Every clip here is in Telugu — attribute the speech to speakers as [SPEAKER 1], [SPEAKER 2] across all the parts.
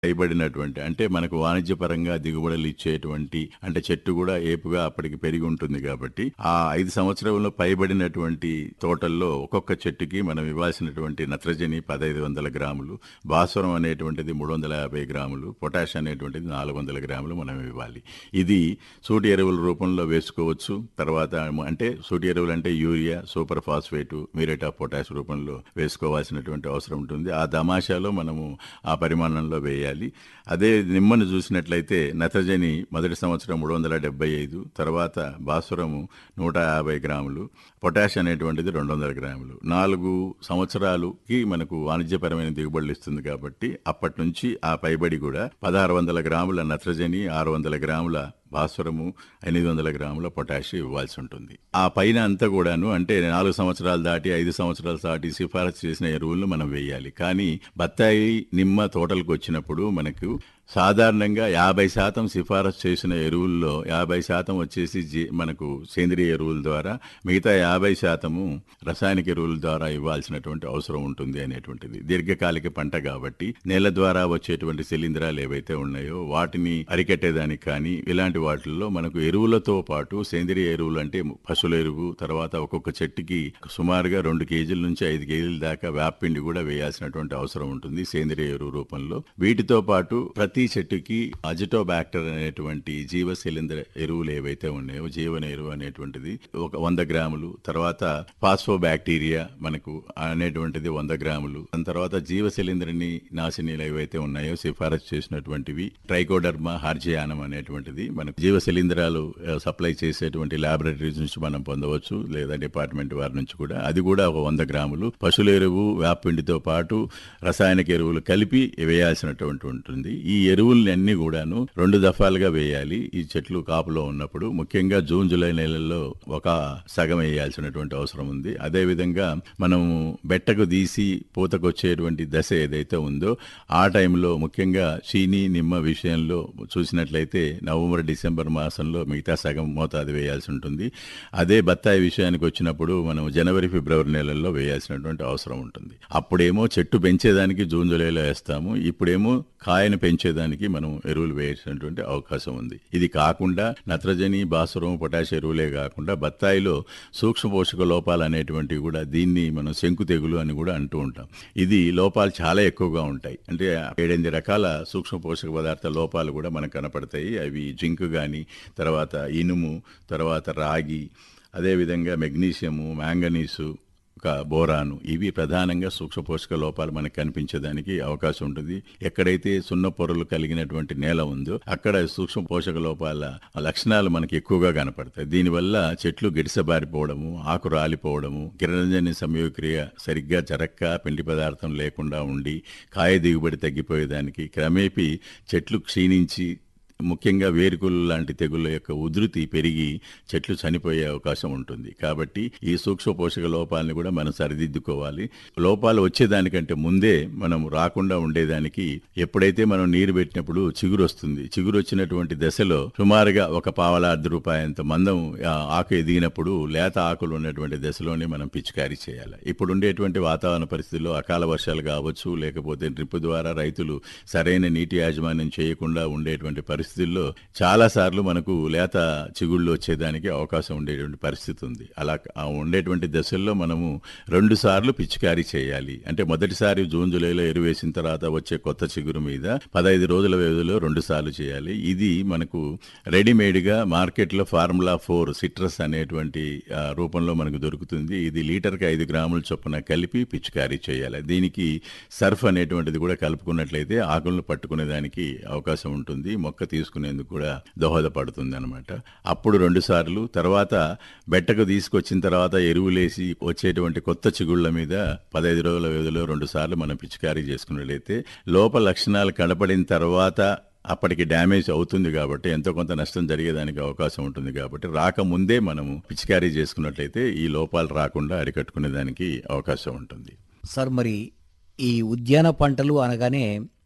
[SPEAKER 1] పైబడినటువంటి అంటే మనకు వాణిజ్యపరంగా దిగుబడులు ఇచ్చేటువంటి అంటే చెట్టు కూడా ఏపుగా అప్పటికి పెరిగి ఉంటుంది కాబట్టి ఆ ఐదు సంవత్సరంలో పైబడినటువంటి తోటల్లో ఒక్కొక్క చెట్టుకి మనం ఇవ్వాల్సినటువంటి నత్రజని పదహైదు వందల గ్రాములు భాస్వరం అనేటువంటిది మూడు వందల యాభై గ్రాములు పొటాష్ అనేటువంటిది నాలుగు వందల గ్రాములు మనం ఇవ్వాలి ఇది సూటి ఎరువుల రూపంలో వేసుకోవచ్చు తర్వాత అంటే సూటి ఎరువులు అంటే urea super phosphate muriate of potash రూపంలో వేసుకోవాల్సినటువంటి అవసరం ఉంటుంది ఆ దమాషాలో మనము ఆ పరిమాణంలో వేయాలి అదే నిమ్మను చూసినట్లయితే నత్రజని మొదటి సంవత్సరం మూడు వందల డెబ్బై ఐదు తర్వాత భాస్వరము నూట యాభై గ్రాములు పొటాష్ అనేటువంటిది రెండు వందల గ్రాములు నాలుగు సంవత్సరాలుకి మనకు వాణిజ్యపరమైన దిగుబడులు ఇస్తుంది కాబట్టి అప్పటి నుంచి ఆ పైబడి కూడా పదహారు వందల గ్రాముల నత్రజని ఆరు వందల గ్రాముల భాస్వరము ఎనిమిది వందల గ్రాముల పొటాషియం ఇవ్వాల్సి ఉంటుంది ఆ పైన అంతా కూడాను అంటే నాలుగు సంవత్సరాలు దాటి ఐదు సంవత్సరాలు దాటి సిఫారసు చేసిన ఎరువులను మనం వేయాలి కానీ బత్తాయి నిమ్మ తోటలకు వచ్చినప్పుడు మనకు సాధారణంగా యాభై శాతం సిఫారసు చేసిన ఎరువుల్లో యాభై శాతం వచ్చేసి జీ- మనకు సేంద్రియ ఎరువుల ద్వారా మిగతా యాభై శాతము రసాయనిక ఎరువుల ద్వారా ఇవ్వాల్సినటువంటి అవసరం ఉంటుంది అనేటువంటిది దీర్ఘకాలిక పంట కాబట్టి నేల ద్వారా వచ్చేటువంటి శిలీంధ్రాలు ఏవైతే ఉన్నాయో వాటిని అరికట్టేదానికి కానీ ఇలాంటి వాటిల్లో మనకు ఎరువులతో పాటు సేంద్రియ ఎరువులు అంటే పశువుల ఎరువు తర్వాత ఒక్కొక్క చెట్టుకి సుమారుగా రెండు కేజీల నుంచి ఐదు కేజీల దాకా వేపపిండి కూడా వేయాల్సినటువంటి అవసరం ఉంటుంది సేంద్రియ ఎరువు రూపంలో వీటితో పాటు ప్రతి చెట్టుకి అజిటోబాక్టర్ అనేటువంటి జీవ శిలీంద్ర ఎరువులు ఏవైతే ఉన్నాయో జీవన ఎరువు అనేటువంటిది ఒక వంద గ్రాములు తర్వాత పాస్ఫో బ్యాక్టీరియా మనకు అనేటువంటిది వంద గ్రాములు దాని తర్వాత జీవ శిలీంద్రని నాశనీలు ఏవైతే ఉన్నాయో సిఫారసు చేసినటువంటివి ట్రైకోడర్మా హార్జియానం అనేటువంటిది మనకు జీవ శిలీంధ్రాలు ఆ, సప్లై చేసేటువంటి ల్యాబొరేటరీస్ నుంచి మనం పొందవచ్చు లేదా డిపార్ట్మెంట్ వారి నుంచి కూడా అది కూడా ఒక వంద గ్రాములు పశువుల ఎరువు వేపపిండితో పాటు రసాయనిక ఎరువులు కలిపి వేయాల్సినటువంటి ఉంటుంది ఈ ఎరువుల్ని అన్ని కూడాను రెండు దఫాలుగా వేయాలి ఈ చెట్లు కాపులో ఉన్నప్పుడు ముఖ్యంగా జూన్ జూలై నెలల్లో ఒక సగం వేయాల్సినటువంటి అవసరం ఉంది అదే విధంగా మనము బెట్టకు తీసి పూతకు వచ్చేటువంటి దశ ఏదైతే ఉందో ఆ టైంలో ముఖ్యంగా చీనీ నిమ్మ విషయంలో చూసినట్లయితే నవంబర్ డిసెంబర్ మాసంలో మిగతా సగం మోతాదు వేయాల్సి ఉంటుంది అదే బత్తాయి విషయానికి వచ్చినప్పుడు మనం జనవరి ఫిబ్రవరి నెలల్లో వేయాల్సినటువంటి అవసరం ఉంటుంది అప్పుడేమో చెట్టు పెంచేదానికి జూన్ జూలైలో వేస్తాము ఇప్పుడేమో కాయను పెంచేదానికి మనం ఎరువులు వేయాల్సినటువంటి అవకాశం ఉంది ఇది కాకుండా నత్రజని భాస్వరం పొటాష్ ఎరువులే కాకుండా బత్తాయిలో సూక్ష్మ పోషక లోపాలు అనేటువంటివి కూడా దీన్ని మనం శంకు తెగులు అని కూడా అంటూ ఉంటాం ఇది లోపాలు చాలా ఎక్కువగా ఉంటాయి అంటే ఏడెనిమిది రకాల సూక్ష్మ పోషక పదార్థ లోపాలు కూడా మనకు కనపడతాయి అవి జింక్ కానీ తర్వాత ఇనుము తర్వాత రాగి అదేవిధంగా మెగ్నీషియము మ్యాంగనీసు ఒక బోరాను ఇవి ప్రధానంగా సూక్ష్మ పోషక లోపాలు మనకు కనిపించడానికి అవకాశం ఉంటుంది ఎక్కడైతే సున్న పొరలు కలిగినటువంటి నేల ఉందో అక్కడ సూక్ష్మ పోషక లోపాల లక్షణాలు మనకి ఎక్కువగా కనపడతాయి దీనివల్ల చెట్లు గిడిసబారిపోవడము ఆకు రాలిపోవడము కిరణజన్య సంయోగక్రియ సరిగ్గా జరక్క పిండి పదార్థం లేకుండా ఉండి కాయ దిగుబడి తగ్గిపోయేదానికి క్రమేపీ చెట్లు క్షీణించి ముఖ్యంగా వేరుకులు లాంటి తెగుళ్ళ యొక్క ఉధృతి పెరిగి చెట్లు చనిపోయే అవకాశం ఉంటుంది కాబట్టి ఈ సూక్ష్మ పోషక లోపాలని కూడా మనం సరిదిద్దుకోవాలి లోపాలు వచ్చేదానికంటే ముందే మనం రాకుండా ఉండేదానికి ఎప్పుడైతే మనం నీరు పెట్టినప్పుడు చిగురు వస్తుంది చిగురు వచ్చినటువంటి దశలో సుమారుగా ఒక పావల అర్ధ రూపాయంత మందం ఆ, ఆకు ఎదిగినప్పుడు లేత ఆకులు ఉన్నటువంటి దశలోనే మనం పిచికారీ చేయాలి ఇప్పుడు ఉండేటువంటి వాతావరణ పరిస్థితుల్లో అకాల వర్షాలు కావచ్చు లేకపోతే డ్రిప్ ద్వారా రైతులు సరైన నీటి యాజమాన్యం చేయకుండా ఉండేటువంటి పరిస్థితుల్లో చాలా సార్లు మనకు లేత చిగుళ్ళు వచ్చేదానికి అవకాశం ఉండేటువంటి పరిస్థితి ఉంది అలా ఆ ఉండేటువంటి దశల్లో మనము రెండు సార్లు పిచికారీ చేయాలి అంటే మొదటిసారి జూన్ జూలైలో ఎరువు వేసిన తర్వాత వచ్చే కొత్త చిగురు మీద పదహైదు రోజుల వ్యవధిలో రెండు సార్లు చేయాలి ఇది మనకు రెడీమేడ్గా మార్కెట్లో ఫార్ములా ఫోర్ సిట్రస్ అనేటువంటి ఆ, రూపంలో మనకు దొరుకుతుంది ఇది లీటర్కి ఐదు గ్రాముల చొప్పున కలిపి పిచికారీ చేయాలి దీనికి సర్ఫ్ అనేటువంటిది కూడా కలుపుకున్నట్లయితే ఆకులను పట్టుకునే దానికి అవకాశం ఉంటుంది మొక్క తీసుకునేందుకు కూడా దోహదపడుతుంది అనమాట అప్పుడు రెండు సార్లు తర్వాత బెట్టకు తీసుకొచ్చిన తర్వాత ఎరువులేసి వచ్చేటువంటి కొత్త చిగుళ్ళ మీద పదహైదు రోజుల వ్యవధిలో రెండు సార్లు మనం పిచికారీ చేసుకున్నట్లయితే లోపల లక్షణాలు కనపడిన తర్వాత అప్పటికి డ్యామేజ్ అవుతుంది కాబట్టి ఎంతో కొంత నష్టం జరిగేదానికి అవకాశం ఉంటుంది కాబట్టి రాకముందే మనము పిచికారీ చేసుకున్నట్లయితే ఈ లోపాలు రాకుండా అరికట్టుకునే దానికి అవకాశం ఉంటుంది
[SPEAKER 2] సార్ మరి ఈ ఉద్యాన పంటలు అనగానే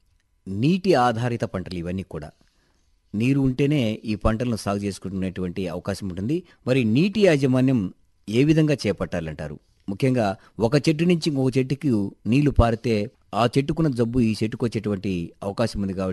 [SPEAKER 2] నీటి ఆధారిత పంటలు ఇవన్నీ కూడా నీరు ఉంటేనే ఈ పంటలను సాగు చేసుకునేటువంటి అవకాశం ఉంటుంది మరి నీటి యాజమాన్యం ఏ విధంగా చేపట్టాలంటారు ముఖ్యంగా ఒక చెట్టు నుంచి ఇంకొక చెట్టుకు నీళ్లు పారితే ఆ చెట్టుకున్న జబ్బు ఈ చెట్టుకు వచ్చేటువంటి అవకాశం ఉంది కాబట్టి